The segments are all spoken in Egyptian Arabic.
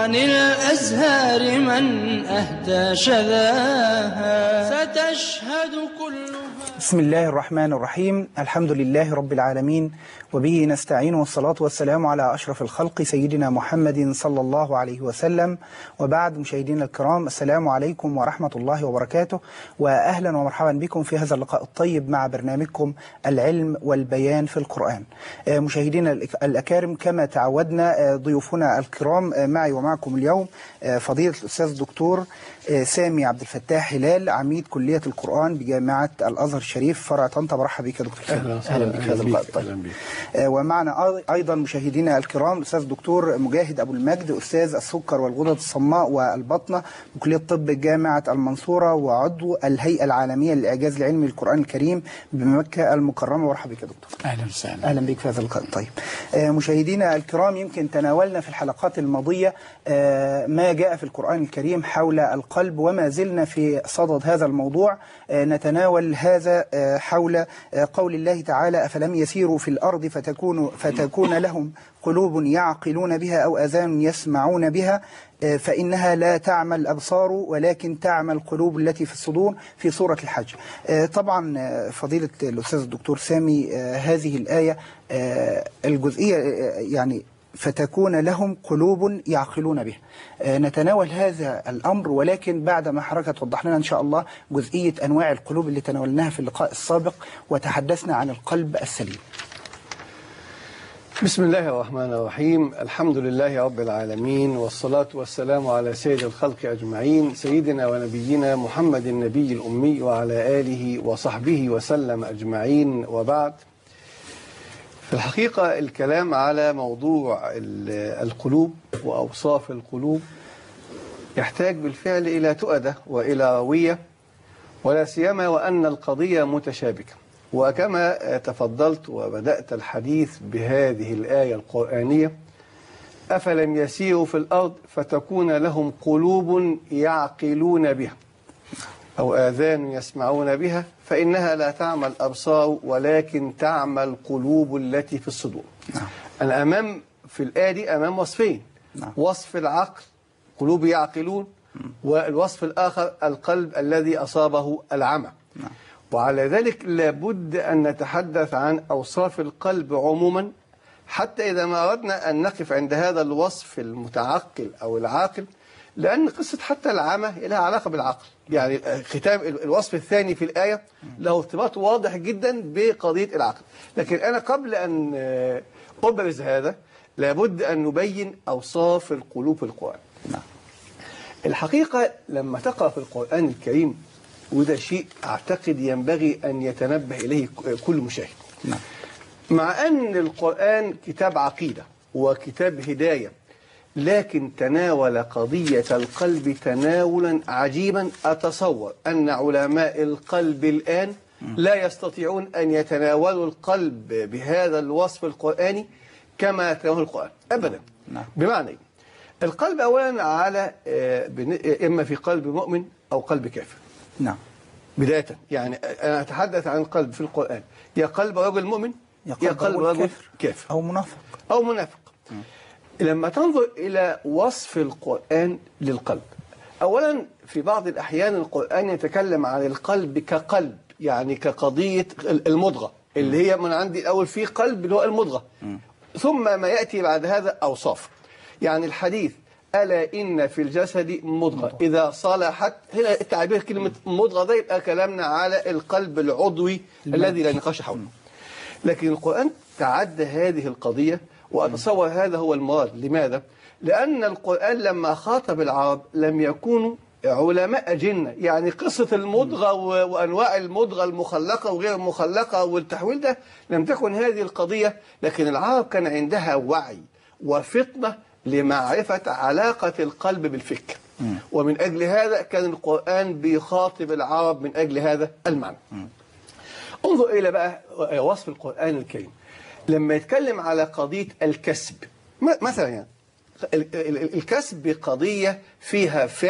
عن الأزهار من أهدى شذاها ستشهد كلها بسم الله الرحمن الرحيم الحمد لله رب العالمين وبه نستعين والصلاة والسلام على أشرف الخلق سيدنا محمد صلى الله عليه وسلم وبعد مشاهدينا الكرام السلام عليكم ورحمة الله وبركاته وأهلا ومرحبا بكم في هذا اللقاء الطيب مع برنامجكم العلم والبيان في القرآن آه، مشاهدينا الأك- الأكارم كما تعودنا آه، ضيوفنا الكرام آه، معي ومعكم اليوم آه، فضيلة الأستاذ الدكتور آه، سامي عبد الفتاح هلال عميد كلية القرآن بجامعة الأزهر الشريف فرع طنطا برحب بك يا دكتور سامي. أهلا وسهلا. أهلا بك في هذا أهلا اللقاء بك. الطيب أهلا بك. آه، ومعنا أي- أيضا مشاهدينا الكرام الأستاذ الدكتور مجاهد أبو المجد أستاذ السكر والغدد الصماء والبطنة بكلية طب جامعة المنصورة وعضو الهيئة العالمية للإعجاز العلمي للقرآن الكريم بمكة المكرمة مرحبا بك يا دكتور اهلا وسهلا اهلا بك في هذا اللقاء الطيب. آه، مشاهدينا الكرام يمكن تناولنا في الحلقات الماضيه آه، ما جاء في القران الكريم حول القلب وما زلنا في صدد هذا الموضوع آه، نتناول هذا آه، حول آه، قول الله تعالى افلم يسيروا في الارض فتكون فتكون لهم قلوب يعقلون بها او اذان يسمعون بها آه، فإنها لا تعمى الأبصار ولكن تعمى القلوب التي في الصدور في سورة الحج آه، طبعا آه، فضيلة الأستاذ الدكتور سامي آه، هذه الآية آه، الجزئية آه، يعني فتكون لهم قلوب يعقلون بها آه، نتناول هذا الأمر ولكن بعد ما حضرتك توضح لنا إن شاء الله جزئية أنواع القلوب اللي تناولناها في اللقاء السابق وتحدثنا عن القلب السليم بسم الله الرحمن الرحيم الحمد لله رب العالمين والصلاة والسلام على سيد الخلق أجمعين سيدنا ونبينا محمد النبي الأمي وعلى آله وصحبه وسلم أجمعين وبعد في الحقيقة الكلام على موضوع ال- القلوب وأوصاف القلوب يحتاج بالفعل إلى تؤدة وإلى روية ولا سيما وأن القضية متشابكة وكما تفضلت وبدأت الحديث بهذه الآية القرآنية أفلم يسيروا في الأرض فتكون لهم قلوب يعقلون بها أو آذان يسمعون بها فإنها لا تعمى الأبصار ولكن تعمى القلوب التي في الصدور نعم. أنا أمام في الآية دي أمام وصفين نعم. وصف العقل قلوب يعقلون والوصف الآخر القلب الذي أصابه العمى نعم. وعلى ذلك لابد أن نتحدث عن أوصاف القلب عموما حتى إذا ما أردنا أن نقف عند هذا الوصف المتعقل أو العاقل لأن قصة حتى العمى لها علاقة بالعقل يعني ختام الوصف الثاني في الآية له ارتباط واضح جدا بقضية العقل لكن أنا قبل أن آه، أبرز هذا لابد أن نبين أوصاف القلوب في القرآن نعم. الحقيقة لما تقرأ في القرآن الكريم وده شيء أعتقد ينبغي أن يتنبه إليه كل مشاهد نعم. مع أن القرآن كتاب عقيدة وكتاب هداية لكن تناول قضية القلب تناولا عجيبا أتصور أن علماء القلب الآن لا يستطيعون أن يتناولوا القلب بهذا الوصف القرآني كما يتناول القرآن أبدا نعم. بمعنى إيه؟ القلب أولا على آه، بن- إما في قلب مؤمن أو قلب كافر نعم بداية يعني أنا أتحدث عن القلب في القرآن يا قلب رجل مؤمن يا قلب رجل رجل كافر. كافر أو منافق أو منافق لما تنظر إلى وصف القرآن للقلب أولا في بعض الأحيان القرآن يتكلم عن القلب كقلب يعني كقضية المضغة اللي هي من عندي الأول في قلب اللي هو المضغة ثم ما يأتي بعد هذا أوصاف يعني الحديث ألا إن في الجسد مضغة إذا صلحت هنا التعبير كلمة مضغة ده يبقى كلامنا على القلب العضوي الذي لا نقاش حوله لكن القرآن تعدى هذه القضية وأتصور هذا هو المراد لماذا؟ لأن القرآن لما خاطب العرب لم يكونوا علماء جنة يعني قصة المضغة و- وأنواع المضغة المخلقة وغير المخلقة والتحويل ده لم تكن هذه القضية لكن العرب كان عندها وعي وفطنة لمعرفة علاقة القلب بالفكر ومن أجل هذا كان القرآن بيخاطب العرب من أجل هذا المعنى انظر إلى بقى وصف القرآن الكريم لما يتكلم على قضية الكسب م- مثلا يعني ال- ال- ال- الكسب قضية فيها فعل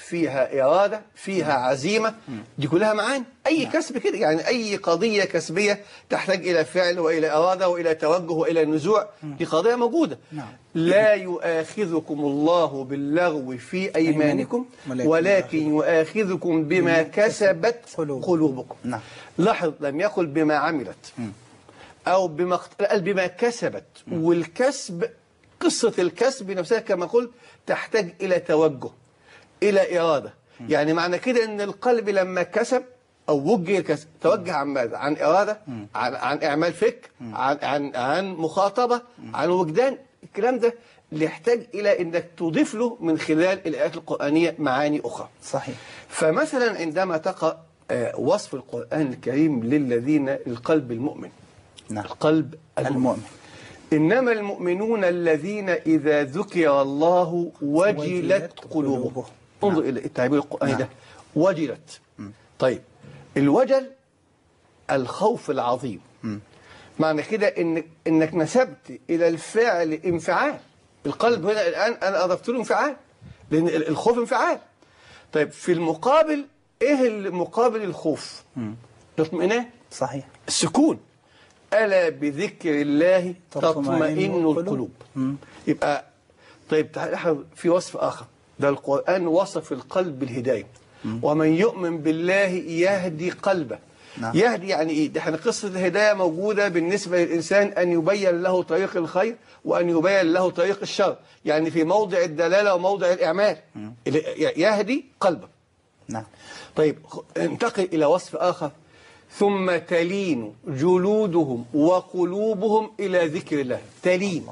فيها إرادة فيها عزيمة دي كلها معاني أي كسب كده يعني أي قضية كسبية تحتاج إلى فعل وإلى إرادة وإلى توجه وإلى نزوع دي قضية موجودة نعم. لا يؤاخذكم الله باللغو في أيمانكم ولكن ولكن يؤاخذكم بما كسبت قلوبكم. قلوبكم نعم. لاحظ لم يقل بما عملت أو بما اخت- قال بما كسبت والكسب قصة الكسب نفسها كما قلت تحتاج إلى توجه إلى إرادة يعني معنى كده أن القلب لما كسب أو وجه الكسب توجه عن ماذا؟ عن إرادة عن, عن إعمال فكر عن, عن, عن مخاطبة عن وجدان الكلام ده اللي يحتاج إلى أنك تضيف له من خلال الآيات القرآنية معاني أخرى صحيح فمثلا عندما تقرأ آه، وصف القرآن الكريم للذين القلب المؤمن نعم القلب المؤمن المؤمن إنما المؤمنون الذين إذا ذكر الله وجلت وجلت قلوبهم قلوبهم. انظر إلى التعبير القرآني نعم. ده وجلت طيب الوجل الخوف العظيم معنى كده إنك, إنك نسبت إلى الفعل انفعال القلب هنا الآن أنا أضفت له انفعال لأن ال- الخوف انفعال طيب في المقابل إيه المقابل الخوف الاطمئنان صحيح السكون ألا بذكر الله تطمئن تطمئن القلوب. القلوب مم. يبقى طيب تعال لاحظ في وصف آخر ده القرآن وصف القلب بالهداية ومن يؤمن بالله يهدي قلبه نعم. يهدي يعني ايه؟ ده احنا قصة الهداية موجودة بالنسبة للإنسان أن يبين له طريق الخير وأن يبين له طريق الشر يعني في موضع الدلالة وموضع الإعمال يهدي قلبه نعم طيب خ- انتقل إلى وصف آخر ثم تلين جلودهم وقلوبهم إلى ذكر الله تلين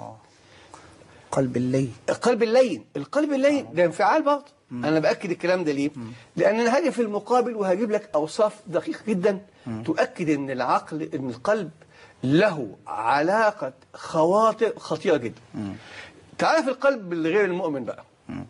قلب الليل القلب اللين القلب اللين ده انفعال برضه أنا بأكد الكلام ده ليه لأن أنا هاجي في المقابل وهجيب لك أوصاف دقيقة جدا تؤكد أن العقل أن القلب له علاقة خواطر خطيرة جدا تعال في القلب الغير المؤمن بقى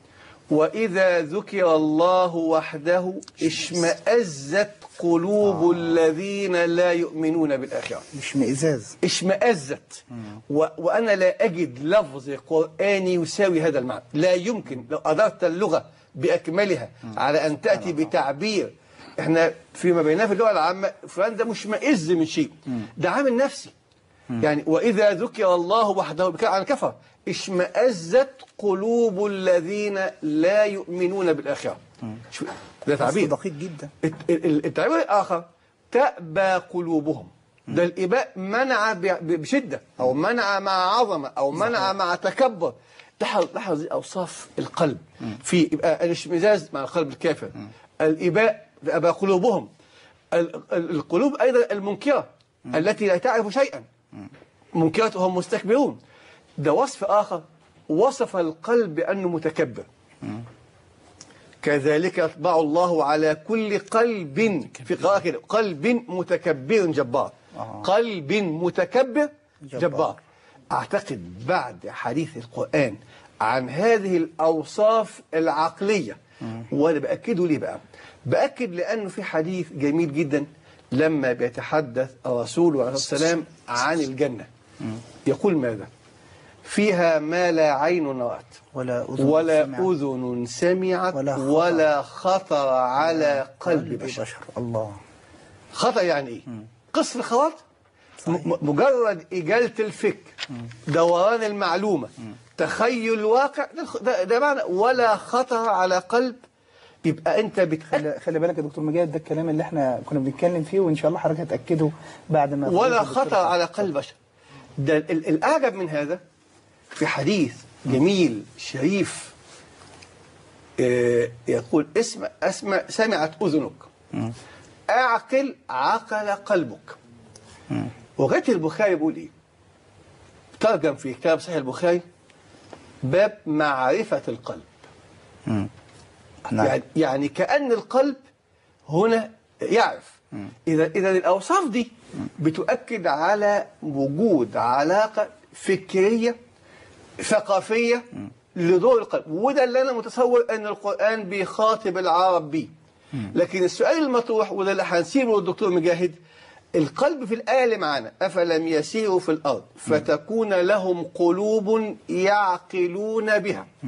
وإذا ذكر الله وحده اشمأزت قلوب الذين لا يؤمنون بالآخرة مش مئزاز اشمأزت و... وأنا لا أجد لفظ قرآني يساوي هذا المعنى لا يمكن لو أدرت اللغة بأكملها على أن تأتي بتعبير احنا فيما بيننا في اللغة العامة فلان ده مشمئز من شيء ده عامل نفسي يعني وإذا ذكر الله وحده بك- عن كفر اشمأزت قلوب الذين لا يؤمنون بالآخرة شو- ده تعبير وصف دقيق جدا الت- ال- التعبير الآخر تأبى قلوبهم ده الإباء منع ب- ب- بشدة أو منع مع عظمة أو منع مع تكبر لاحظ لاحظ أوصاف القلب في يبقى الاشمئزاز مع القلب الكافر الإباء أبى قلوبهم ال- ال- القلوب أيضا المنكرة التي لا تعرف شيئا منكرة وهم مستكبرون ده وصف آخر وصف القلب بأنه متكبر كذلك يطبع الله على كل قلب في قراءة كده قلب متكبر جبار آه. قلب متكبر جبار. جبار أعتقد بعد حديث القرآن عن هذه الأوصاف العقلية وأنا بأكده ليه بقى بأكد لأنه في حديث جميل جدا لما بيتحدث الرسول عليه الصلاة والسلام عن الجنة يقول ماذا فيها ما لا عين رأت ولا أذن ولا سمعت. أذن سمعت ولا ولا خطر. خطر, على قلب بشر بشر الله خطر يعني إيه؟ قصر الخواطر م- مجرد إجالة الفكر دوران المعلومة تخيل الواقع ده, الخ- ده, ده معنى ولا خطر على قلب يبقى أنت بتأكد خلي, خلي بالك يا دكتور مجاهد ده الكلام اللي احنا كنا بنتكلم فيه وان شاء الله حضرتك هتاكده بعد ما ولا فضيلة الدكتور خطر على قلب بشر ده ال- الأعجب من هذا في حديث جميل شريف آه، يقول اسمع اسمع سمعت أذنك أعقل عقل قلبك وغاية البخاري بيقول إيه ترجم في كتاب صحيح البخاري باب معرفة القلب نعم يعني, يعني كأن القلب هنا يعرف إذا إذا الأوصاف دي بتؤكد على وجود علاقة فكرية ثقافية لدور القلب وده اللي أنا متصور أن القرآن بيخاطب العرب بيه لكن السؤال المطروح وده اللي هنسيبه للدكتور مجاهد القلب في الآية اللي معانا أفلم يسيروا في الأرض فتكون لهم قلوب يعقلون بها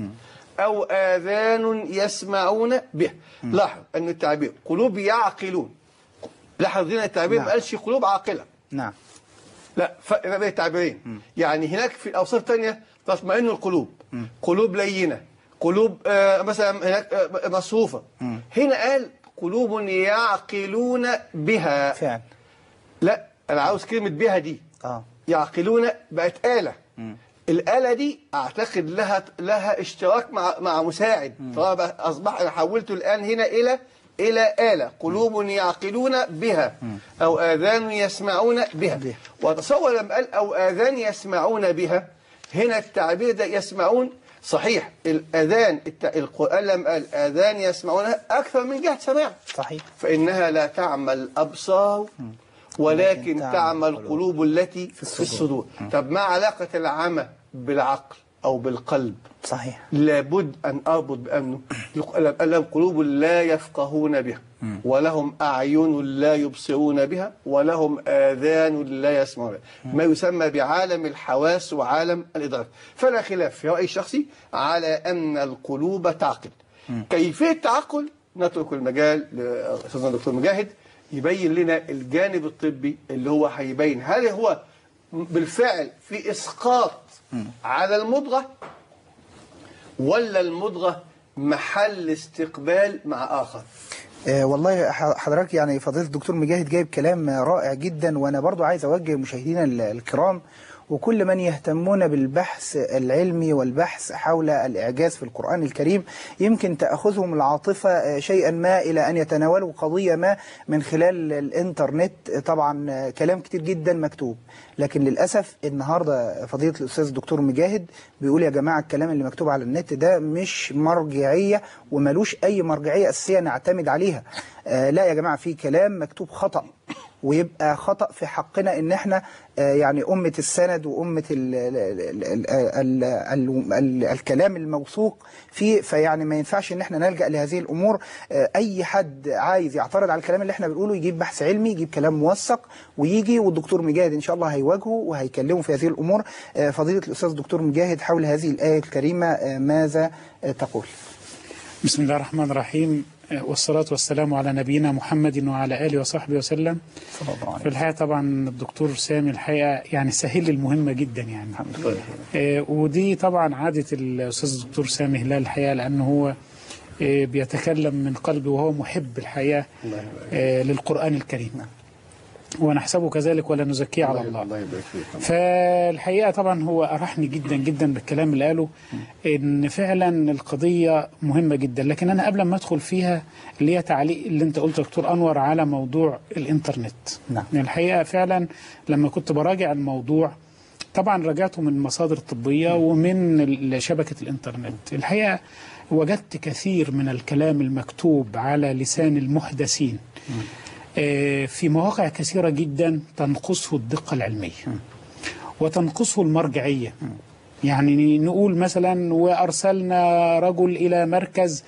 أو آذان يسمعون به لاحظ أن التعبير قلوب يعقلون لاحظ هنا التعبير نعم. ما قالش قلوب عاقلة نعم لا فرق بين التعبيرين يعني هناك في الأوصاف الثانية تطمئن القلوب قلوب لينة قلوب آه مثلا هناك آه مصروفة هنا قال قلوب يعقلون بها فعلا لا أنا عاوز كلمة بها دي اه يعقلون بقت آلة الآلة دي أعتقد لها لها اشتراك مع مع مساعد طبعا أصبح أنا حولته الآن هنا إلى إلى آلة قلوب يعقلون بها أو آذان يسمعون بها بها. وتصور لما قال أو آذان يسمعون بها هنا التعبير ده يسمعون صحيح الأذان الت- القرآن لما قال آذان يسمعونها أكثر من جهة سماع صحيح فإنها لا تعمى الأبصار ولكن ولكن تعمى تعمى القلوب. القلوب التي في الصدور. الصدور طب ما علاقة العمى بالعقل أو بالقلب صحيح لابد أن أربط بأنه لهم قلوب لا يفقهون بها ولهم أعين لا يبصرون بها ولهم آذان لا يسمعون بها ما يسمى بعالم الحواس وعالم الإدراك فلا خلاف في رأيي الشخصي على أن القلوب تعقل كيفية التعقل نترك المجال لأستاذنا الدكتور مجاهد يبين لنا الجانب الطبي اللي هو هيبين هل هو بالفعل في إسقاط على المضغة ولا المضغة محل استقبال مع آخر آه، والله ح- حضرتك يعني فضيلة الدكتور مجاهد جايب كلام رائع جدا وانا برضو عايز اوجه مشاهدينا ال- الكرام وكل من يهتمون بالبحث العلمي والبحث حول الإعجاز في القرآن الكريم يمكن تأخذهم العاطفة آه، شيئا ما إلى أن يتناولوا قضية ما من خلال الإنترنت آه، طبعا آه، كلام كتير جدا مكتوب لكن للأسف النهاردة فضيلة الأستاذ الدكتور مجاهد بيقول يا جماعة الكلام اللي مكتوب على النت ده مش مرجعية وملوش أي مرجعية أساسية نعتمد عليها آه لا يا جماعة في كلام مكتوب خطأ ويبقى خطأ في حقنا ان احنا آه، يعني أمة السند وأمة ال ال ال ال ال ال ال الكلام الموثوق فيه فيعني ما ينفعش ان احنا نلجأ لهذه الأمور آه، أي حد عايز يعترض على الكلام اللي احنا بنقوله يجيب بحث علمي يجيب كلام موثق ويجي والدكتور مجاهد إن شاء الله هيواجهه وهيكلمه في هذه الأمور آه، فضيلة الأستاذ الدكتور مجاهد حول هذه الآية الكريمة آه، ماذا آه، تقول بسم الله الرحمن الرحيم والصلاة والسلام على نبينا محمد وعلى آله وصحبه وسلم صلى الله عليه في الحقيقة طبعا الدكتور سامي الحقيقة يعني سهل لي المهمة جدا يعني آه، ودي طبعا عادة الأستاذ الدكتور سامي هلال الحقيقة لأنه هو آه، بيتكلم من قلبه وهو محب الحقيقة آه، للقرآن الكريم ونحسبه كذلك ولا نزكيه على الله الله يبارك فيك فالحقيقة طبعا هو أرحني جدا جدا بالكلام اللي قاله إن فعلا القضية مهمة جدا لكن أنا قبل ما أدخل فيها اللي هي تعليق اللي أنت قلته دكتور أنور على موضوع الإنترنت نعم. يعني الحقيقة فعلا لما كنت براجع الموضوع طبعا راجعته من مصادر طبية ومن ال- شبكة الإنترنت الحقيقة وجدت كثير من الكلام المكتوب على لسان المحدثين آه، في مواقع كثيرة جدا تنقصه الدقة العلمية وتنقصه المرجعية يعني نقول مثلا وأرسلنا رجل إلى مركز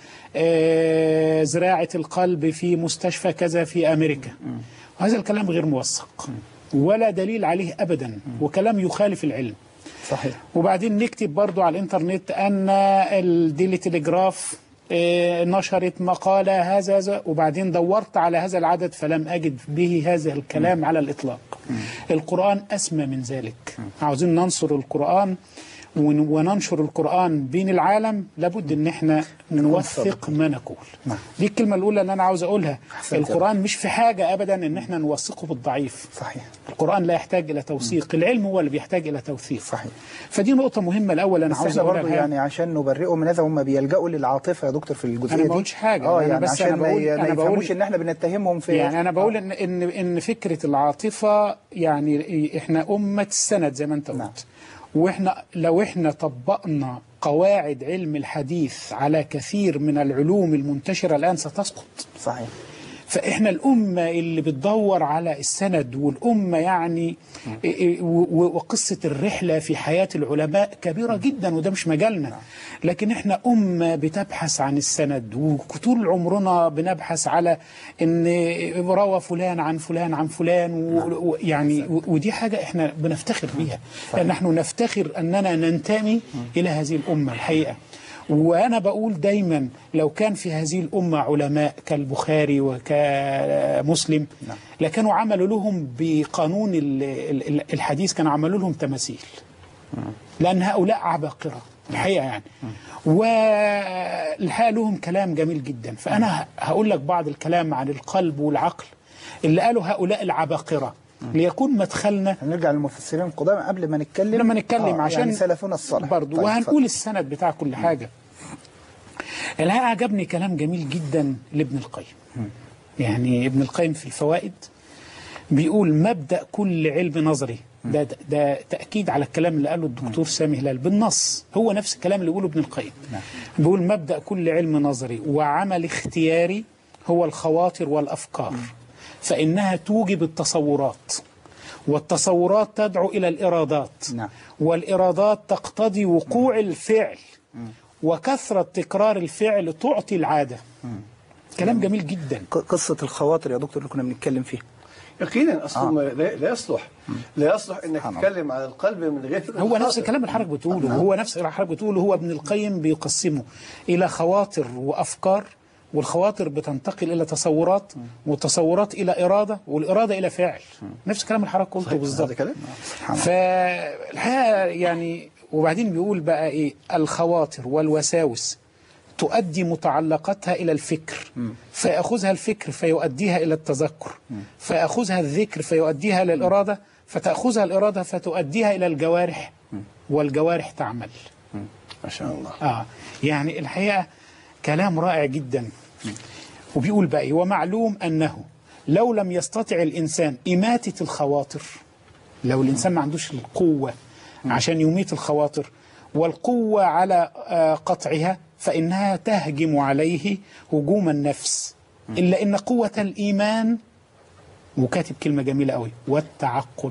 آه، زراعة القلب في مستشفى كذا في أمريكا وهذا الكلام غير موثق ولا دليل عليه أبدا وكلام يخالف العلم صحيح وبعدين نكتب برضو على الانترنت ان الديلي تليجراف آه، نشرت مقالة هذا هذا وبعدين دورت على هذا العدد فلم أجد به هذا الكلام على الإطلاق القرآن أسمى من ذلك عاوزين ننصر القرآن ون- وننشر القرآن بين العالم لابد ان احنا نوثق ما نقول نعم. دي الكلمة الأولى اللي أنا عاوز أقولها أحسنت. القرآن مش في حاجة أبدا ان احنا نوثقه بالضعيف صحيح القرآن لا يحتاج إلى توثيق العلم هو اللي بيحتاج إلى توثيق صحيح. فدي نقطة مهمة الأول أنا بس عاوز احنا أقولها برضه الحقيقة. يعني عشان نبرئه من هذا هم بيلجأوا للعاطفة يا دكتور في الجزئية أنا دي ما قلتش حاجة، اه أنا يعني بس عشان أنا ما بقول- ي- أنا ما يفهموش بقول- ان احنا بنتهمهم في يعني أنا بقول إن إن إن فكرة العاطفة يعني إحنا أمة السند زي ما أنت قلت نعم. وإحنا لو إحنا طبقنا قواعد علم الحديث على كثير من العلوم المنتشرة الآن ستسقط صحيح فإحنا الأمة اللي بتدور على السند والأمة يعني و- و- وقصة الرحلة في حياة العلماء كبيرة جدا وده مش مجالنا لكن إحنا أمة بتبحث عن السند وطول عمرنا بنبحث على إن روى فلان عن فلان عن فلان و- و- يعني و- ودي حاجة إحنا بنفتخر بيها نحن نفتخر أننا ننتمي إلى هذه الأمة الحقيقة وأنا بقول دايما لو كان في هذه الأمة علماء كالبخاري وكمسلم لكانوا عملوا لهم بقانون ال- ال- الحديث كانوا عملوا لهم تماثيل لأن هؤلاء عباقرة الحقيقة يعني والحقيقة لهم كلام جميل جدا فأنا هقول لك بعض الكلام عن القلب والعقل اللي قالوا هؤلاء العباقرة ليكون مدخلنا هنرجع للمفسرين القدامى قبل ما نتكلم لما نتكلم آه، عشان يعني سلفنا الصالح برضو طيب، وهنقول السند بتاع كل حاجة الحقيقة عجبني كلام جميل جدا لابن القيم يعني ابن القيم في الفوائد بيقول مبدأ كل علم نظري ده, ده, ده تأكيد على الكلام اللي قاله الدكتور سامي هلال بالنص هو نفس الكلام اللي بيقوله ابن القيم بيقول مبدأ كل علم نظري وعمل اختياري هو الخواطر والأفكار فإنها توجب التصورات والتصورات تدعو إلى الإرادات نعم. والإرادات تقتضي وقوع الفعل وكثرة تكرار الفعل تعطي العادة كلام جميل جدا ق- قصة الخواطر يا دكتور اللي كنا بنتكلم فيها يقينا اصلا ما- لا لا يصلح لا يصلح انك سبحان الله. تتكلم عن القلب من غير فكرة هو نفس الخاطر. الكلام اللي حضرتك بتقوله هو نفس اللي حضرتك بتقوله هو ابن القيم بيقسمه إلى خواطر وأفكار والخواطر بتنتقل إلى تصورات والتصورات إلى إرادة والإرادة إلى فعل نفس الكلام اللي حضرتك قلته بالظبط هذا كلام سبحان الله فالحقيقة يعني وبعدين بيقول بقى إيه الخواطر والوساوس تؤدي متعلقاتها إلى الفكر فيأخذها الفكر فيؤديها إلى التذكر فيأخذها الذكر فيؤديها إلى الإرادة فتأخذها الإرادة فتؤديها إلى الجوارح والجوارح تعمل ما شاء الله آه يعني الحقيقة كلام رائع جدا وبيقول بقى إيه؟ ومعلوم أنه لو لم يستطع الإنسان إماتة الخواطر لو الإنسان ما عندوش القوة عشان يميت الخواطر والقوة على آه، قطعها فإنها تهجم عليه هجوم النفس إلا إن قوة الإيمان وكاتب كلمة جميلة قوي والتعقل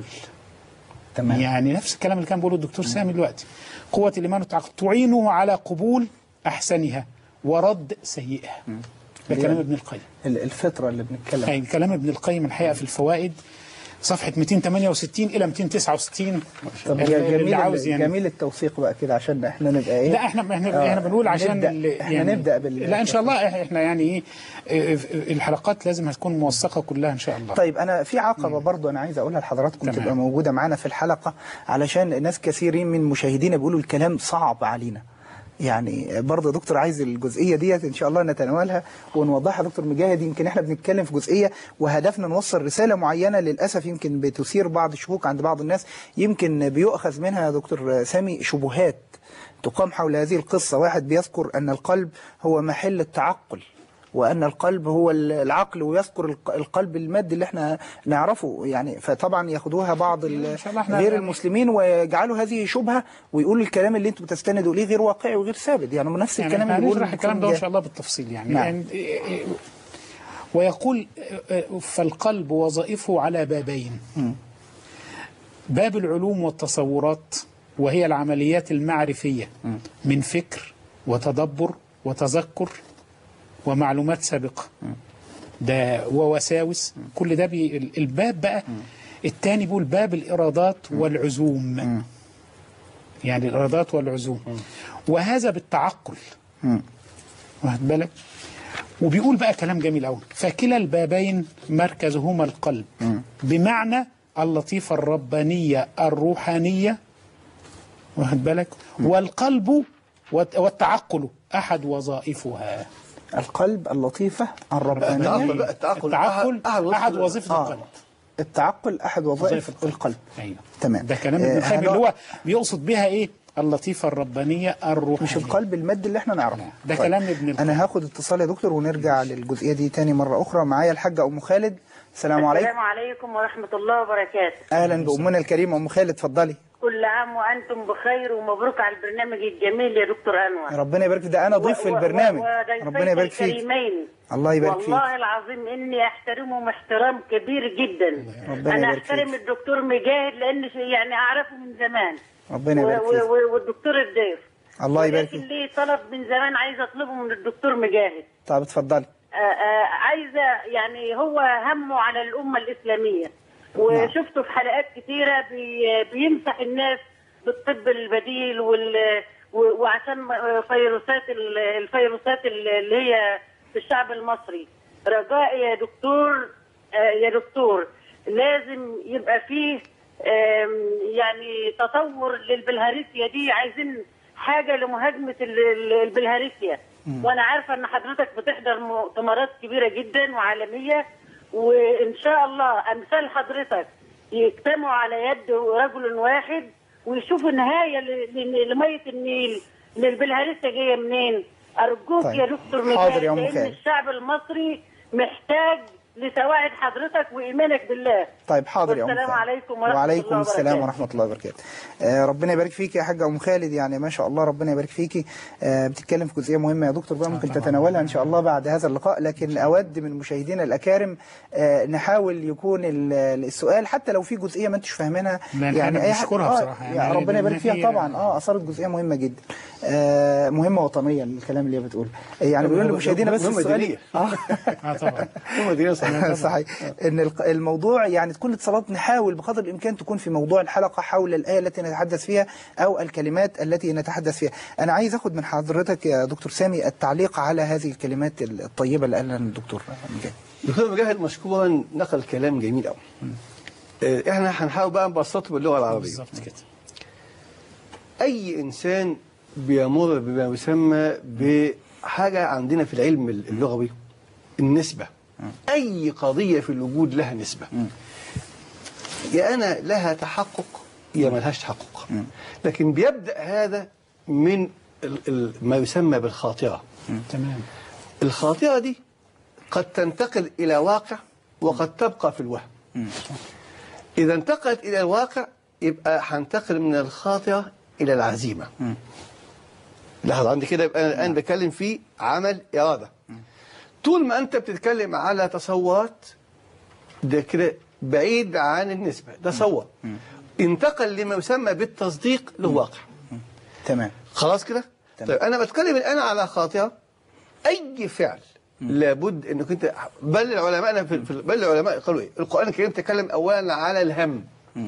تمام يعني نفس الكلام اللي كان بيقوله الدكتور سامي دلوقتي قوة الإيمان والتعقل تعينه على قبول أحسنها ورد سيئها ده كلام ابن القيم ال- الفطرة اللي بنتكلم يعني كلام ابن القيم الحقيقة في الفوائد صفحة 268 إلى 269 طب اللي- جميل اللي عاوز يعني جميل التوثيق بقى كده عشان احنا نبقى ايه لا احنا احنا آه، احنا بنقول عشان نبدأ ال- احنا نبدأ بال لا ان شاء الله إح- احنا يعني ايه اه، الحلقات لازم هتكون موثقه كلها ان شاء الله طيب انا في عقبه برضو انا عايز اقولها لحضراتكم تمام. تبقى موجوده معانا في الحلقه علشان ناس كثيرين من مشاهدينا بيقولوا الكلام صعب علينا يعني برضه يا دكتور عايز الجزئيه ديت ان شاء الله نتناولها ونوضحها دكتور مجاهد يمكن احنا بنتكلم في جزئيه وهدفنا نوصل رساله معينه للاسف يمكن بتثير بعض الشكوك عند بعض الناس يمكن بيؤخذ منها يا دكتور سامي شبهات تقام حول هذه القصه واحد بيذكر ان القلب هو محل التعقل وأن القلب هو العقل ويذكر الق- القلب المادي اللي احنا نعرفه يعني فطبعا ياخدوها بعض ال- إن شاء الله احنا غير يعني- المسلمين ويجعلوا هذه شبهة ويقولوا الكلام اللي انتم بتستندوا ليه غير واقعي وغير ثابت يعني نفس يعني الكلام احنا اللي بيقوله هنشرح الكلام ده ان شاء الله بالتفصيل يعني, نعم. يعني إيه- إيه- ويقول اه، اه، فالقلب وظائفه على بابين باب العلوم والتصورات وهي العمليات المعرفية من فكر وتدبر وتذكر ومعلومات سابقة ده ووساوس كل ده بي ال- الباب بقى الثاني بيقول باب الإرادات والعزوم يعني الإرادات والعزوم وهذا بالتعقل واخد بالك وبيقول بقى كلام جميل قوي فكلا البابين مركزهما القلب بمعنى اللطيفة الربانية الروحانية واخد بالك والقلب والت- والتعقل أحد وظائفها القلب اللطيفة التعقل الربانية بقى التعقل التعقل أحد- أحد وظيفة آه. القلب التعقل أحد وظائف وظائف القلب أيوة. تمام ده كلام آه، ابن القيم اللي هنقعد- هو بيقصد بها ايه اللطيفة الربانية الروحانية مش القلب المادي اللي احنا نعرفه ده كلام ابن القيم. انا هاخد اتصال يا دكتور ونرجع للجزئيه دي تاني مره اخرى معايا الحاجه ام خالد السلام عليكم السلام عليكم ورحمة الله وبركاته اهلا بامنا الكريمه ام خالد اتفضلي كل عام وأنتم بخير ومبروك على البرنامج الجميل يا دكتور أنور ربنا يبارك فيك ده انا ضيف في و- و- البرنامج وضيفيك ربنا يبارك فيك الكريمين الله يبارك فيك والله العظيم إني أحترمهم احترام كبير جدا ربنا أنا يبارك أحترم فيك. الدكتور مجاهد لأن شيء- يعني أعرفه من زمان ربنا و- يبارك و- فيك و- والدكتور الضيف الله يبارك ولكن فيك لي طلب من زمان عايزة أطلبه من الدكتور مجاهد طب اتفضلي آه، آه، عايزه يعني هو همه على الامه الاسلاميه وشفته في حلقات كتيره بي- بيمسح الناس بالطب البديل وال و- وعشان م- فيروسات ال- الفيروسات ال- اللي هي في الشعب المصري رجاء يا دكتور آه، يا دكتور لازم يبقى فيه آم، يعني تطور للبلهارسيا دي عايزين حاجه لمهاجمه ال- ال- البلهارسيا وانا عارفه ان حضرتك بتحضر مؤتمرات كبيره جدا وعالميه وان شاء الله امثال حضرتك يجتمعوا على يد رجل واحد ويشوفوا نهايه ل- ل- لميه النيل للبلهارسيا جايه منين ارجوك طيب. يا دكتور حاضر ميكال يا أم لان ميكال. الشعب المصري محتاج لسواعد حضرتك وايمانك بالله طيب حاضر يا ام والسلام خالد. عليكم ورحمة وعليكم الله السلام وبركاته. ورحمه الله وبركاته آه ربنا يبارك فيك يا حاجه ام خالد يعني ما شاء الله ربنا يبارك فيكي آه بتتكلم في جزئيه مهمه يا دكتور بقى ممكن تتناولها ان شاء الله بعد هذا اللقاء لكن اود من مشاهدينا الاكارم آه نحاول يكون ال- السؤال حتى لو في جزئيه ما انتش فاهمينها لأن إحنا أي حد- بنشكرها آه بصراحة يعني يعني ربنا لأن يبارك فيها هي- طبعا اه اثارت جزئيه مهمه جدا آه مهمه وطنيه الكلام اللي هي بتقوله يعني بيقول لمشاهدينا بس مهمة السؤال دينية. اه اه طبعا هم دي صحيح صحيح ان الق- الموضوع يعني تكون الاتصالات نحاول بقدر الامكان تكون في موضوع الحلقه حول الايه التي نتحدث فيها او الكلمات التي نتحدث فيها انا عايز اخد من حضرتك يا دكتور سامي التعليق على هذه الكلمات الطيبه اللي قالها الدكتور مجاهد دكتور مجاهد مشكورا نقل كلام جميل قوي احنا هنحاول بقى نبسطه باللغه العربيه بالظبط كده اي انسان بيمر بما يسمى بحاجه عندنا في العلم اللغوي النسبه اي قضيه في الوجود لها نسبه يا انا لها تحقق يا ملهاش تحقق لكن بيبدا هذا من ال- ال- ما يسمى بالخاطره تمام الخاطره دي قد تنتقل الى واقع وقد تبقى في الوهم إذا انتقلت إلى الواقع يبقى هنتقل من الخاطرة إلى العزيمة لحظة عندي كده يبقى أنا الآن بتكلم في عمل إرادة طول ما أنت بتتكلم على تصورات ده كده بعيد عن النسبة ده صور انتقل لما يسمى بالتصديق له واقع تمام خلاص كده تمام. طيب انا بتكلم الان على خاطئه اي فعل لابد انك انت بل العلماء في في- بل العلماء قالوا ايه القران الكريم تكلم اولا على الهم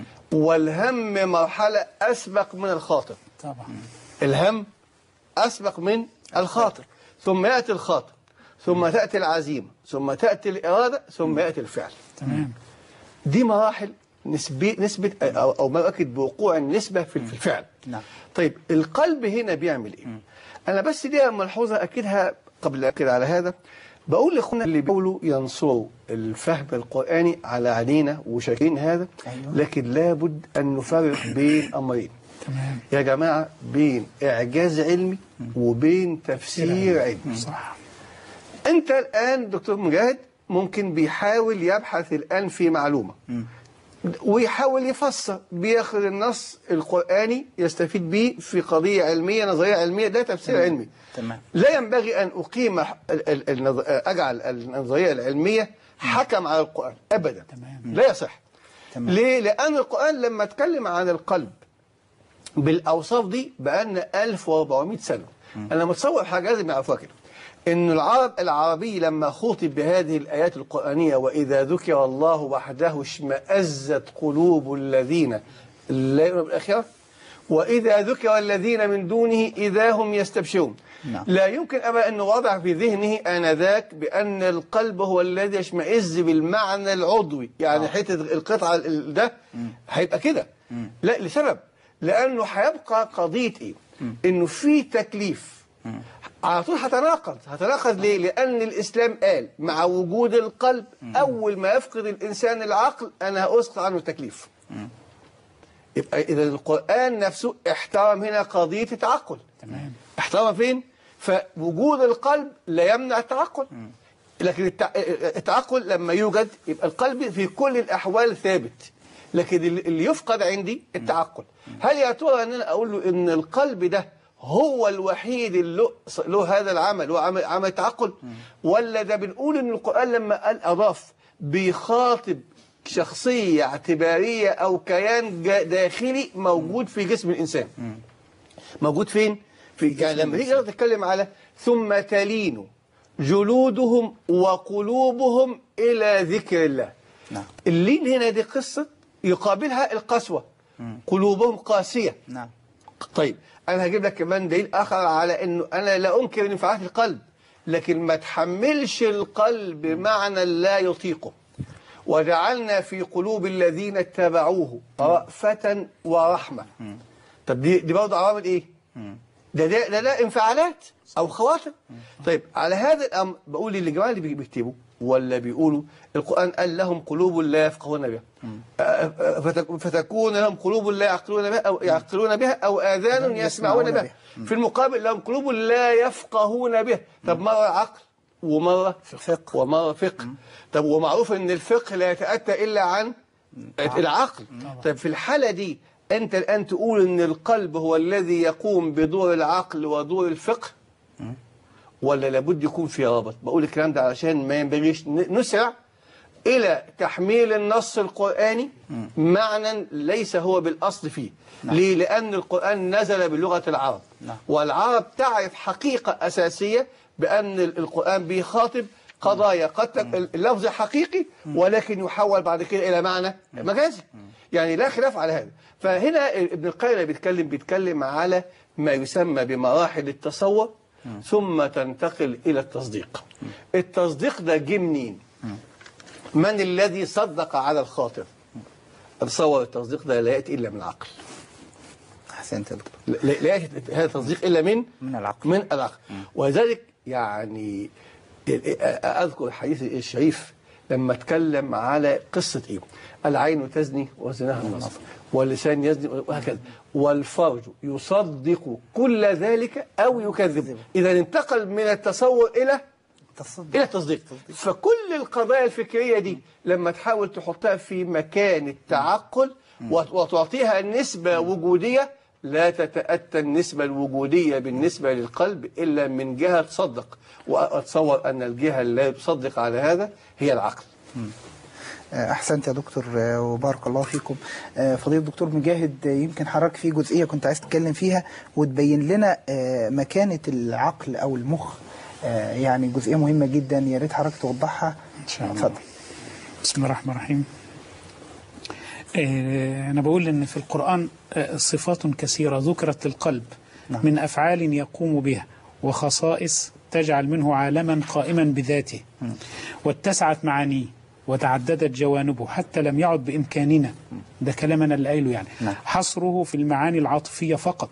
والهم مرحله اسبق من الخاطر طبعا الهم أسبق من الخاطر ثم يأتي الخاطر ثم تأتي العزيمة ثم تأتي الإرادة ثم يأتي الفعل تمام دي مراحل نسبة نسبة أو, أو ما أكد بوقوع النسبة في في الفعل نعم. طيب القلب هنا بيعمل إيه أنا بس دي ملحوظة أكدها قبل أكد على هذا بقول لإخونا اللي بيقولوا ينصروا الفهم القرآني على عينينا وشاكين هذا أيوة. لكن لابد أن نفرق بين أمرين تمام يا جماعة بين إعجاز علمي وبين تفسير علمي صح أنت الآن دكتور مجاهد ممكن بيحاول يبحث الآن في معلومة ويحاول يفسر بياخد النص القرآني يستفيد به في قضية علمية نظرية علمية ده تفسير علمي تمام لا ينبغي أن أقيم ال- ال- النظ- أجعل النظرية العلمية حكم على القرآن أبدا تمام. لا يصح تمام. ليه؟ لأن القرآن لما اتكلم عن القلب بالأوصاف دي بقالنا 1400 سنة أنا متصور حاجة لازم يعرفوها كده إن العرب العربي لما خاطب بهذه الآيات القرآنية وإذا ذكر الله وحده اشمأزت قلوب الذين لا يؤمنون بالآخرة وإذا ذكر الذين من دونه إذا هم يستبشرون نعم. لا يمكن أبدا أن وضع في ذهنه آنذاك بأن القلب هو الذي يشمئز بالمعنى العضوي يعني حتة القطعة ال- ده هيبقى كده لا لسبب لأنه هيبقى قضية إيه إنه في تكليف على طول هتناقض هتناقض ليه لأن الإسلام قال مع وجود القلب أول ما يفقد الإنسان العقل أنا هأسقط عنه التكليف يبقى إذا القرآن نفسه احترم هنا قضية التعقل تمام احترم فين فوجود القلب لا يمنع التعقل لكن التع... التعقل لما يوجد يبقى القلب في كل الأحوال ثابت لكن اللي اللي يفقد عندي التعقل هل يا ترى ان انا اقول له ان القلب ده هو الوحيد اللي له- له هذا العمل هو عمل عمل تعقل ولا ده بنقول ان القرآن لما قال اضاف بيخاطب شخصية اعتبارية او كيان جا- داخلي موجود في جسم الانسان موجود فين؟ في يعني لما تيجي تتكلم على ثم تلين جلودهم وقلوبهم إلى ذكر الله نعم اللين هنا دي قصة يقابلها القسوة قلوبهم قاسية نعم طيب انا هجيب لك كمان دليل اخر على انه انا لا انكر انفعالات القلب لكن ما تحملش القلب معنى لا يطيقه وجعلنا في قلوب الذين اتبعوه رأفة ورحمة طب دي دي برضه عوامل ايه؟ ده ده ده, ده انفعالات او خواطر طيب على هذا الامر بقول للجماعه اللي بي- بيكتبوا ولا بيقولوا القران قال لهم قلوب لا يفقهون بها آه، آه، فتك- فتكون لهم قلوب لا يعقلون بها او يعقلون بها او اذان يسمعون بها في المقابل لهم قلوب لا يفقهون بها طب مره عقل ومره فقه. ومره فقه طب ومعروف ان الفقه لا يتاتى الا عن العقل طيب في الحالة دي أنت الآن تقول أن القلب هو الذي يقوم بدور العقل ودور الفقه ولا لابد يكون في رابط بقول الكلام ده علشان ما ينبغيش ن- نسرع إلى تحميل النص القرآني معنى ليس هو بالأصل فيه ليه؟ لأن القرآن نزل بلغة العرب والعرب تعرف حقيقة أساسية بأن القرآن بيخاطب قضايا قد تك- اللفظ حقيقي ولكن يحول بعد كده إلى معنى مجازي يعني لا خلاف على هذا فهنا ابن القيم بيتكلم بيتكلم على ما يسمى بمراحل التصور ثم تنتقل إلى التصديق التصديق ده جه منين من الذي صدق على الخاطر اتصور التصديق ده لا يأتي إلا من العقل احسنت يا دكتور لا لا يأتي هذا التصديق إلا من من العقل. من العقل ولذلك يعني أذكر حديث الشريف لما اتكلم على قصة إيه العين تزني وزناها النظر واللسان يزني وهكذا والفرج يصدق كل ذلك أو يكذب إذا انتقل من التصور إلى تصدق إلى التصديق فكل القضايا الفكرية دي لما تحاول تحطها في مكان التعقل وت- وتعطيها نسبة وجودية لا تتأتى النسبة الوجودية بالنسبة للقلب إلا من جهة تصدق وأتصور أن الجهة التي تصدق على هذا هي العقل احسنت يا دكتور آه، وبارك الله فيكم آه، فضيله الدكتور مجاهد آه، يمكن حضرتك في جزئيه كنت عايز تتكلم فيها وتبين لنا آه، مكانه العقل او المخ آه، يعني جزئيه مهمه جدا يا ريت حضرتك توضحها إن شاء الله. اتفضل بسم الله الرحمن الرحيم آه، أنا بقول إن في القرآن آه، صفات كثيرة ذكرت للقلب من أفعال يقوم بها وخصائص تجعل منه عالما قائما بذاته واتسعت معانيه وتعددت جوانبه حتى لم يعد بإمكاننا ده كلامنا اللي قايله يعني نعم. حصره في المعاني العاطفية فقط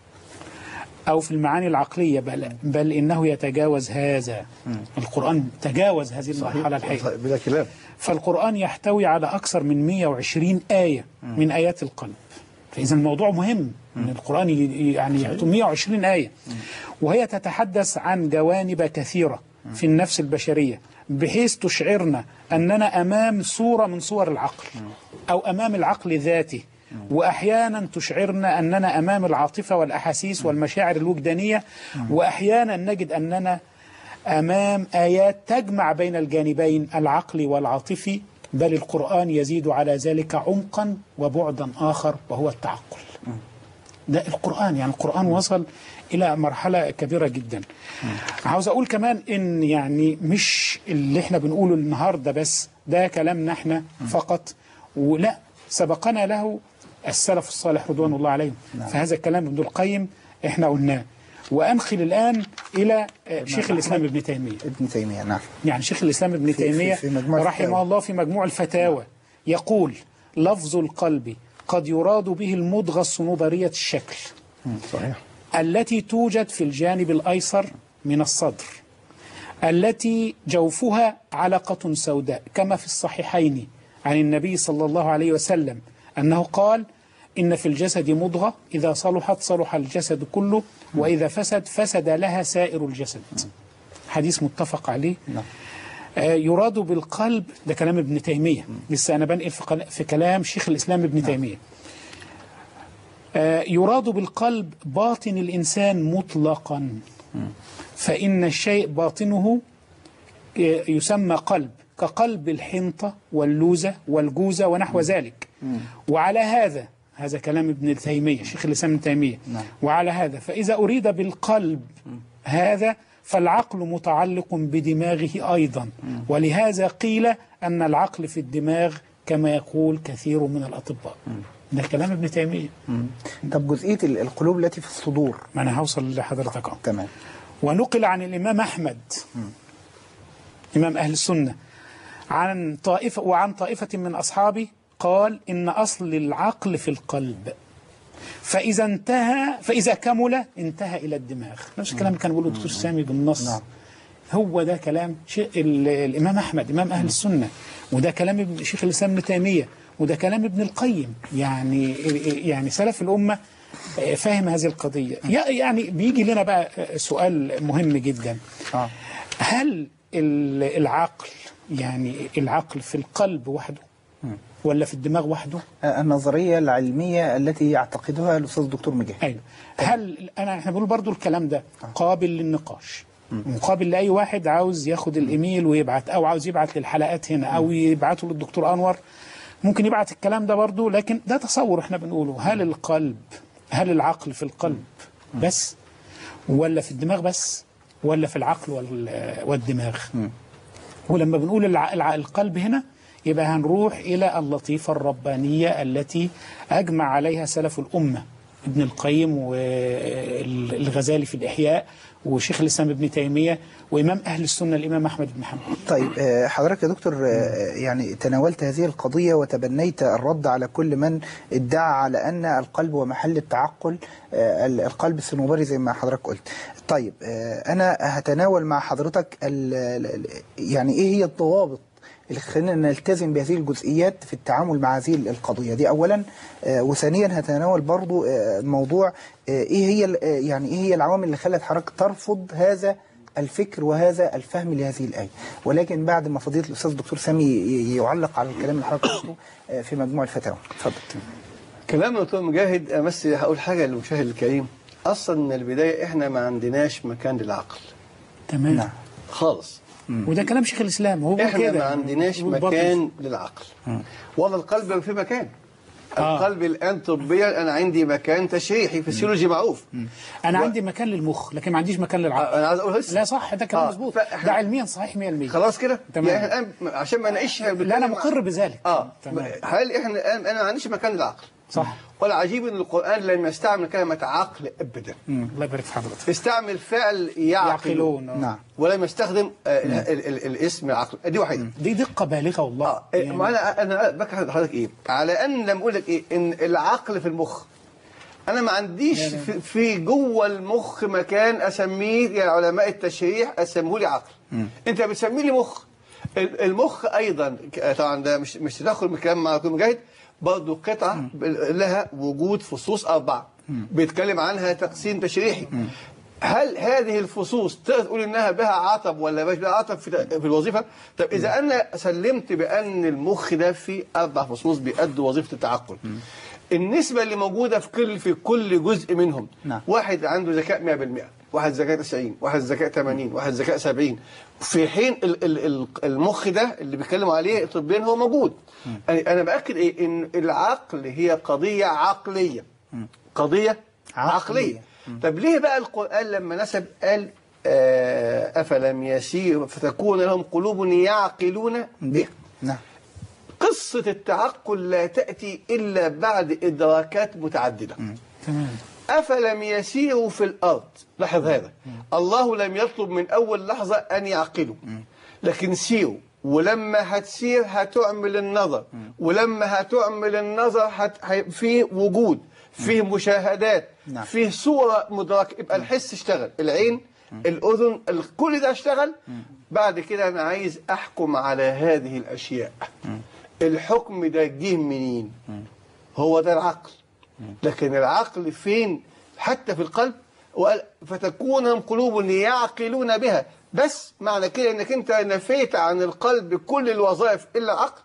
أو في المعاني العقلية بل, بل إنه يتجاوز هذا القرآن تجاوز هذه المرحلة الحقيقة بلا كلام فالقرآن يحتوي على أكثر من 120 آية من آيات القلب فإذا الموضوع مهم أن القرآن ي- يعني يحتوي 120 آية وهي تتحدث عن جوانب كثيرة في النفس البشرية بحيث تشعرنا أننا أمام صورة من صور العقل أو أمام العقل ذاته وأحيانا تشعرنا أننا أمام العاطفة والأحاسيس والمشاعر الوجدانية وأحيانا نجد أننا أمام آيات تجمع بين الجانبين العقلي والعاطفي بل القرآن يزيد على ذلك عمقا وبعدا آخر وهو التعقل ده القرآن يعني القرآن وصل إلى مرحلة كبيرة جدا عاوز أقول كمان إن يعني مش اللي احنا بنقوله النهاردة بس ده كلامنا احنا فقط ولا سبقنا له السلف الصالح رضوان الله عليهم فهذا الكلام ابن القيم احنا قلناه وأنخل الآن إلى آه، شيخ الإسلام ابن تيمية ابن تيميه نعم يعني شيخ الإسلام ابن في- في- تيمية في مجموع رحمه الفتاوى. الله في مجموع الفتاوى يقول لفظ القلب قد يراد به المضغة الصنوبرية الشكل صحيح التي توجد في الجانب الأيسر من الصدر التي جوفها علقة سوداء كما في الصحيحين عن النبي صلى الله عليه وسلم أنه قال إن في الجسد مضغة إذا صلحت صلح الجسد كله وإذا فسد فسد لها سائر الجسد حديث متفق عليه آه، يراد بالقلب ده كلام ابن تيمية لسه أنا بنقل في قل- في كلام شيخ الإسلام ابن تيمية آه، يراد بالقلب باطن الإنسان مطلقا فإن الشيء باطنه آه، يسمى قلب كقلب الحنطة واللوزة والجوزة ونحو ذلك وعلى هذا هذا كلام ابن تيمية شيخ الإسلام ابن تيمية وعلى هذا فإذا أريد بالقلب هذا فالعقل متعلق بدماغه أيضا ولهذا قيل أن العقل في الدماغ كما يقول كثير من الأطباء ده كلام ابن تيمية طب جزئية ال- القلوب التي في الصدور ما أنا هوصل لحضرتك أهو تمام ونقل عن الإمام أحمد إمام أهل السنة عن طائفة وعن طائفة من أصحابه قال إن أصل العقل في القلب فإذا انتهى فإذا كمل انتهى إلى الدماغ نفس الكلام اللي كان بيقوله الدكتور سامي بالنص نعم. هو ده كلام شيء ال- الإمام أحمد إمام أهل السنة وده كلام ابن شيخ الإسلام ابن تيمية وده كلام ابن القيم يعني يعني سلف الأمة آه، فاهم هذه القضية يع- يعني بيجي لنا بقى آه، سؤال مهم جدا آه. هل ال- العقل يعني العقل في القلب وحده ولا في الدماغ وحده آه، النظرية العلمية التي يعتقدها الأستاذ الدكتور مجاهد ايوه هل انا احنا بنقول برضو الكلام ده قابل للنقاش مقابل لاي واحد عاوز ياخد الايميل ويبعت او عاوز يبعت للحلقات هنا او يبعته للدكتور انور ممكن يبعت الكلام ده برضو لكن ده تصور احنا بنقوله هل القلب هل العقل في القلب بس ولا في الدماغ بس ولا في العقل وال- والدماغ ولما بنقول الع... الع... القلب هنا يبقى هنروح إلى اللطيفة الربانية التي أجمع عليها سلف الأمة ابن القيم والغزالي في الإحياء وشيخ الإسلام ابن تيمية وإمام أهل السنة الإمام أحمد بن حنبل طيب آه، حضرتك يا دكتور آه، يعني تناولت هذه القضية وتبنيت الرد على كل من ادعى على أن القلب هو محل التعقل آه، ال- القلب الصنوبري زي ما حضرتك قلت طيب آه، أنا هتناول مع حضرتك ال- ال- ال- يعني إيه هي الضوابط اللي خلينا نلتزم بهذه الجزئيات في التعامل مع هذه القضية دي أولا آه، وثانيا هتناول برضو آه، موضوع آه، إيه هي ال- آه، يعني إيه هي العوامل اللي خلت حضرتك ترفض هذا الفكر وهذا الفهم لهذه الآية ولكن بعد ما فضيلة الأستاذ الدكتور سامي ي- يعلق على الكلام اللي حضرتك قلته آه، في مجموع الفتاوى اتفضل كلام الدكتور مجاهد أنا بس هقول حاجة للمشاهد الكريم أصلا من البداية إحنا ما عندناش مكان للعقل تمام نعم. خالص وده كلام شيخ الإسلام هو احنا كده ما عندناش والباطل. مكان للعقل والله القلب في مكان آه. القلب الان طبيا انا عندي مكان تشريحي فسيولوجي معروف أنا و- عندي مكان للمخ لكن ما عنديش مكان للعقل انا عايز اقول لسه لا صح ده كلام آه، مظبوط فإحنا- ده علميا صحيح 100% خلاص كده تمام. يعني احنا الان عشان ما نعيش لا أنا مقر بذلك اه تمام هل احنا الان انا ما عنديش مكان للعقل صح والعجيب ان القران لم يستعمل كلمه عقل ابدا مم. الله يبارك في حضرتك استعمل فعل يعقل يعقلون آه. نعم ولم يستخدم آه ال ال ال الاسم العقل دي وحيده دي دقة بالغة والله اه إيه، ما انا انا بكره لحضرتك ايه على ان لما اقول لك ايه ان العقل في المخ انا ما عنديش في, في جوه المخ مكان اسميه يا علماء التشريح اسموه لي عقل انت بتسميه لي مخ ال- المخ ايضا ك- طبعا ده مش مش تدخل من الكلام مع كل مجاهد برضه قطعه ب- لها وجود فصوص اربعه بيتكلم عنها تقسيم تشريحي هل هذه الفصوص تقدر تقول انها بها عطب ولا مش بها عطب في في الوظيفه؟ طب اذا انا سلمت بان المخ ده فيه اربع فصوص بيأدوا وظيفه التعقل. النسبه اللي موجوده في كل في كل جزء منهم نعم. واحد عنده ذكاء 100% واحد ذكاء 90 واحد ذكاء 80 واحد ذكاء 70 في حين ال- ال- ال- المخ ده اللي بيتكلموا عليه طبيا هو موجود انا أنا باكد ايه ان العقل هي قضيه عقليه قضيه عقلية. عقليه طب ليه بقى القران لما نسب قال آه، افلم يسيروا فتكون لهم قلوب يعقلون بها نعم قصه التعقل لا تاتي الا بعد ادراكات متعدده تمام أفلم يسيروا في الأرض لاحظ هذا الله لم يطلب من أول لحظة أن يعقلوا لكن سيروا ولما هتسير هتعمل النظر ولما هتعمل النظر هت... هي- فيه وجود فيه مشاهدات نعم. فيه صورة مدركة يبقى الحس اشتغل العين الأذن ال- كل ده اشتغل بعد كده أنا عايز أحكم على هذه الأشياء الحكم ده جه منين هو ده العقل لكن العقل فين حتى في القلب وقال فتكون لهم قلوب يعقلون بها بس معنى كده انك انت نفيت عن القلب كل الوظائف الا العقل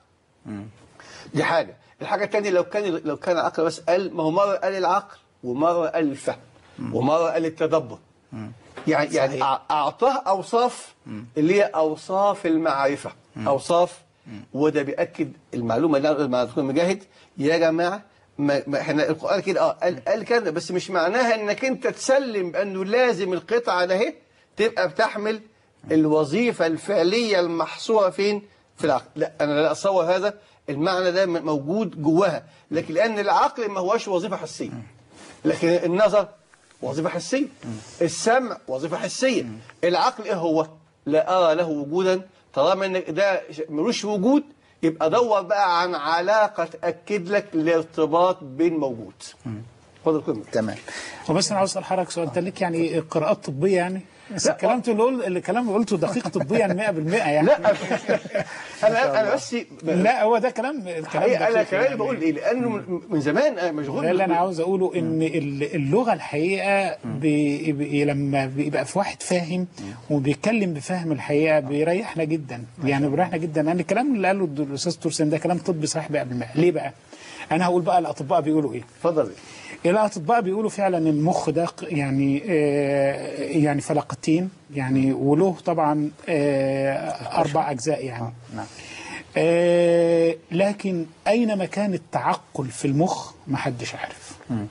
دي حاجه الحاجه الثانيه لو كان لو كان العقل بس قال ما هو مره قال العقل ومره قال الفهم ومره قال التدبر يعني يعني أع- اعطاه اوصاف اللي هي اوصاف المعرفه اوصاف وده بياكد المعلومه اللي أنا- مع الدكتور مجاهد يا جماعه ما ما احنا القران كده اه قال, قال كده بس مش معناها انك انت تسلم بانه لازم القطعه ده اهي تبقى بتحمل الوظيفه الفعليه المحصوره فين في العقل لا انا لا اتصور هذا المعنى ده م- موجود جواها لكن لان العقل ما هوش وظيفه حسيه لكن النظر وظيفه حسيه السمع وظيفه حسيه العقل ايه هو لا ارى له وجودا طالما ان ده ش- ملوش وجود يبقى دور بقى عن علاقه تاكد لك الارتباط بين موجود اتفضل كمل تمام وبس انا عاوز اسال حضرتك سؤال انت ليك يعني قراءات طبيه يعني بس الكلام اللي قول الكلام اللي قلته دقيق طبيا 100% يعني لا انا انا بس لا هو ده كلام الكلام حقيقة انا دقيق كمان يعني. بقول ايه لانه من- من زمان انا مشغول ده اللي انا عاوز اقوله ان ال- اللغه الحقيقه بي بي لما بيبقى في واحد فاهم وبيتكلم بفهم الحقيقه بيريحنا جدا يعني بيريحنا جدا لان الكلام اللي قاله الاستاذ تورسن ده كلام طبي صحيح بقى بالماء ليه بقى؟ انا هقول بقى الاطباء بيقولوا ايه؟ اتفضل الاطباء بيقولوا فعلا المخ ده ق- يعني آه يعني فلقتين يعني وله طبعا آه اربع اجزاء يعني نعم آه لكن أين مكان التعقل في المخ محدش عارف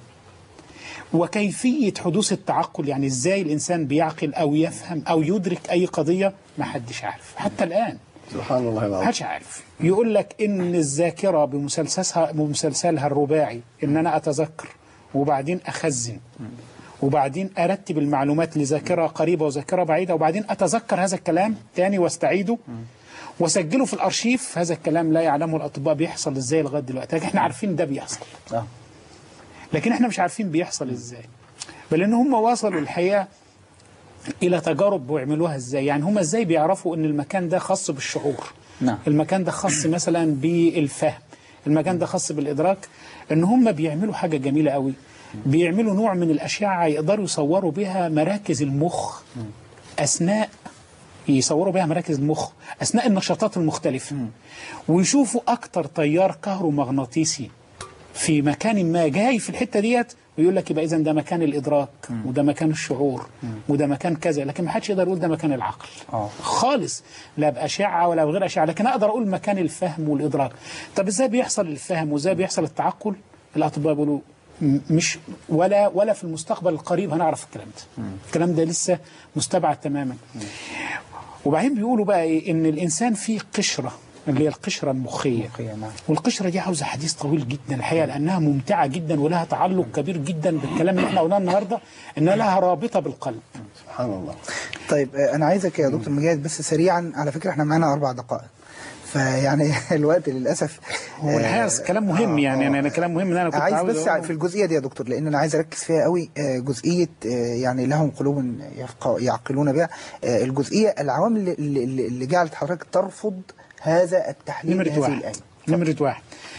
وكيفية حدوث التعقل يعني إزاي الإنسان بيعقل أو يفهم أو يدرك أي قضية محدش عارف حتى الآن سبحان الله العظيم محدش عارف يقول لك إن الذاكرة بمسلسلها بمسلسلها الرباعي إن أنا أتذكر وبعدين أخزن وبعدين أرتب المعلومات لذاكرة قريبة وذاكرة بعيدة وبعدين أتذكر هذا الكلام تاني واستعيده وسجله في الارشيف هذا الكلام لا يعلمه الاطباء بيحصل ازاي لغايه دلوقتي لكن احنا عارفين ده بيحصل آه. لكن احنا مش عارفين بيحصل ازاي بل ان هم وصلوا الحقيقه الى تجارب ويعملوها ازاي يعني هم ازاي بيعرفوا ان المكان ده خاص بالشعور نعم. المكان ده خاص مثلا بالفهم المكان ده خاص بالادراك ان هم بيعملوا حاجه جميله قوي بيعملوا نوع من الاشعه يقدروا يصوروا بها مراكز المخ اثناء يصوروا بها مراكز المخ اثناء النشاطات المختلفه ويشوفوا اكتر تيار كهرومغناطيسي في مكان ما جاي في الحته ديت ويقول لك يبقى اذا ده مكان الادراك وده مكان الشعور وده مكان كذا لكن ما حدش يقدر يقول ده مكان العقل آه. خالص لا باشعه ولا بغير اشعه لكن اقدر اقول مكان الفهم والادراك طب ازاي بيحصل الفهم وازاي بيحصل التعقل الاطباء بيقولوا م- مش ولا ولا في المستقبل القريب هنعرف الكلام ده الكلام ده لسه مستبعد تماما وبعدين بيقولوا بقى ايه ان الانسان فيه قشره اللي هي القشره المخيه المخية، نعم. والقشره دي عاوزه حديث طويل جدا الحقيقه لانها ممتعه جدا ولها تعلق كبير جدا بالكلام اللي احنا قلناه النهارده انها لها رابطه بالقلب سبحان الله طيب آه، انا عايزك يا دكتور مجاهد بس سريعا على فكره احنا معانا اربع دقائق فيعني الوقت للاسف هو الحقيقه آه، كلام مهم يعني انا أنا كلام مهم ان انا كنت عايز عاوز بس أقوله. في الجزئيه دي يا دكتور لان انا عايز اركز فيها قوي آه، جزئيه آه، يعني لهم قلوب يفقه يعقلون بها آه، الجزئيه العوامل اللي- اللي, اللي جعلت حضرتك ترفض هذا التحليل نمرة لهذه واحد الايه نمرة واحد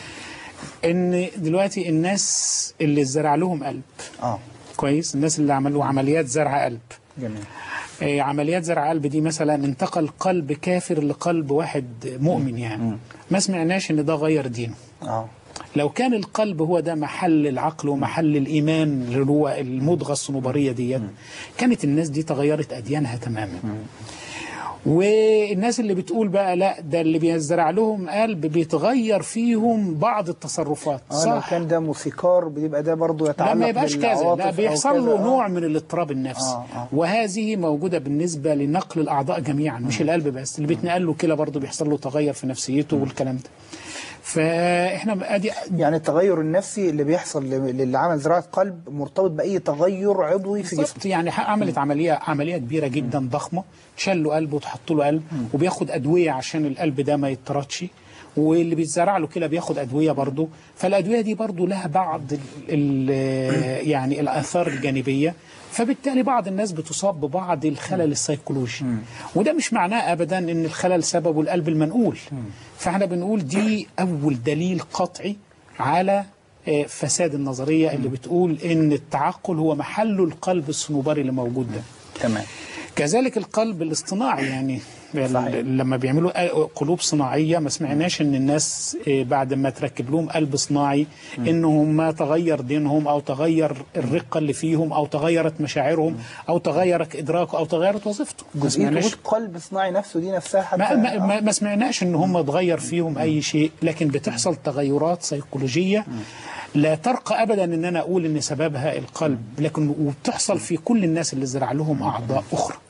ان دلوقتي الناس اللي زرع لهم قلب اه كويس الناس اللي عملوا عمليات زرع قلب جميل آه، عمليات زرع قلب دي مثلا انتقل قلب كافر لقلب واحد مؤمن يعني ما سمعناش ان ده غير دينه اه لو كان القلب هو ده محل العقل ومحل الإيمان اللي هو المضغة الصنوبرية ديت كانت الناس دي تغيرت أديانها تماما والناس اللي بتقول بقى لا ده اللي بيزرع لهم قلب بيتغير فيهم بعض التصرفات اه لو صح كان ده موسيقار بيبقى ده برضه يتعلق لا ما يبقاش كذا بالعواطف لا أو بيحصل كذا. له آه. نوع من الاضطراب النفسي آه، آه. وهذه موجوده بالنسبه لنقل الاعضاء جميعا مش القلب بس اللي بيتنقل له كلى برضه بيحصل له تغير في نفسيته والكلام ده فاحنا ادي يعني التغير النفسي اللي بيحصل ل- للي عمل زراعه قلب مرتبط باي تغير عضوي في جسمه بالظبط يعني ح- عملت عمليه عمليه كبيره جدا ضخمه شال له قلب وتحط له قلب وبياخد ادويه عشان القلب ده ما يتطردش واللي بيتزرع له كده بياخد ادويه برضه فالادويه دي برضه لها بعض ال ال يعني الاثار الجانبيه فبالتالي بعض الناس بتصاب ببعض الخلل السيكولوجي وده مش معناه ابدا ان الخلل سببه القلب المنقول فاحنا بنقول دي اول دليل قطعي على آه، فساد النظريه اللي بتقول ان التعقل هو محل القلب الصنوبري اللي موجود ده تمام كذلك القلب الاصطناعي يعني لما بيعملوا قلوب صناعيه ما سمعناش ان الناس آه، بعد ما تركب لهم قلب صناعي انهم ما تغير دينهم او تغير الرقه اللي فيهم او تغيرت مشاعرهم او تغيرت ادراكه او تغيرت وظيفته ما جزئيه سمعناش وجود قلب صناعي نفسه دي نفسها حتى ما, ما, ما, ما سمعناش ان هم اتغير فيهم اي شيء لكن بتحصل تغيرات سيكولوجيه لا ترقى ابدا ان انا اقول ان سببها القلب لكن وبتحصل في كل الناس اللي زرع لهم اعضاء اخرى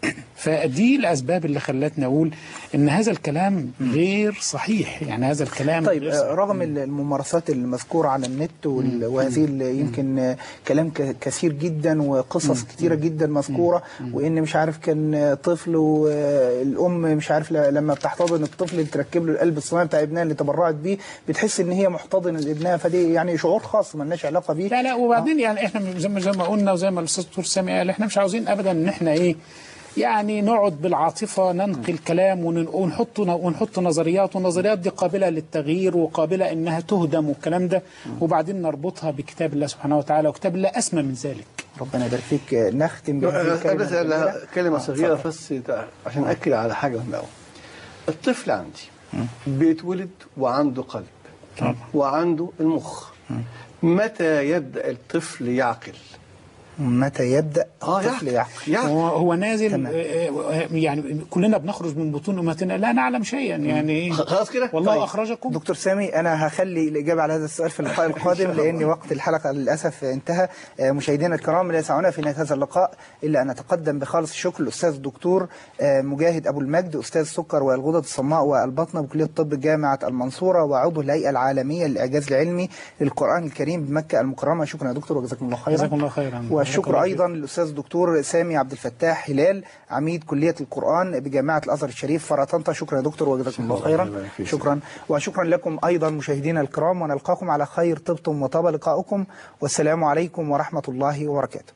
فدي الاسباب اللي خلتني اقول ان هذا الكلام غير صحيح يعني هذا الكلام طيب غير آه، صحيح. رغم الممارسات المذكورة على النت وال- وهذه ال- يمكن آه، كلام ك- كثير جدا وقصص كثيرة جدا مذكورة وإن مش عارف كان آه، طفل والأم مش عارف ل- لما بتحتضن الطفل اللي تركب له القلب الصناعي بتاع ابنها اللي تبرعت بيه بتحس إن هي محتضنة لابنها فدي يعني شعور خاص مالناش علاقة بيه لا لا وبعدين يعني احنا زي ما زي ما قلنا وزي ما الاستاذ دكتور سامي قال احنا مش عاوزين ابدا ان احنا ايه يعني نقعد بالعاطفه ننقي الكلام ون- ونحط ونحط نظريات والنظريات دي قابله للتغيير وقابله انها تهدم والكلام ده وبعدين نربطها بكتاب الله سبحانه وتعالى وكتاب الله اسمى من ذلك ربنا يبارك فيك آه، نختم بهذه أنا الكلمة بس الجميلة. أنا كلمة آه، صغيرة اتفضل. بس تع- عشان أكد على حاجة مهمة أوي. الطفل عندي بيتولد وعنده قلب طبعا. وعنده المخ متى يبدأ الطفل يعقل؟ متى يبدأ اه الطفل يعقل يعقل يعقل هو هو نازل تمام. آه، آه، يعني كلنا بنخرج من بطون امهاتنا لا نعلم شيئا يعني خلاص كده؟ والله طيب. اخرجكم دكتور سامي انا هخلي الاجابه على هذا السؤال في اللقاء القادم لان وقت الحلقه للاسف انتهى آه، مشاهدينا الكرام لا يسعنا في نهايه هذا اللقاء الا ان اتقدم بخالص الشكر للاستاذ الدكتور آه، مجاهد ابو المجد استاذ السكر والغدد الصماء والبطنه بكليه الطب جامعه المنصوره وعضو الهيئه العالميه للاعجاز العلمي للقران الكريم بمكه المكرمه شكرا يا دكتور وجزاكم الله خيرا جزاكم الله خيرا والشكر بارك الله ايضا للاستاذ الدكتور سامي عبد الفتاح هلال عميد كليه القران بجامعه الازهر الشريف فرع طنطا شكرا يا دكتور وجزاكم الله خيرا شكرا وشكرا لكم ايضا مشاهدينا الكرام ونلقاكم على خير طبتم وطاب لقاؤكم والسلام عليكم ورحمه الله وبركاته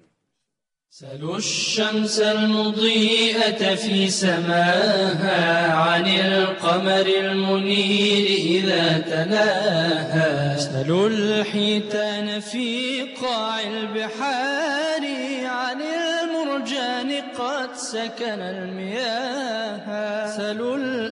سلوا الشمس المضيئة في سماها عن القمر المنير إذا تلاها سلوا الحيتان في قاع البحار عن المرجان قد سكن المياه سلوا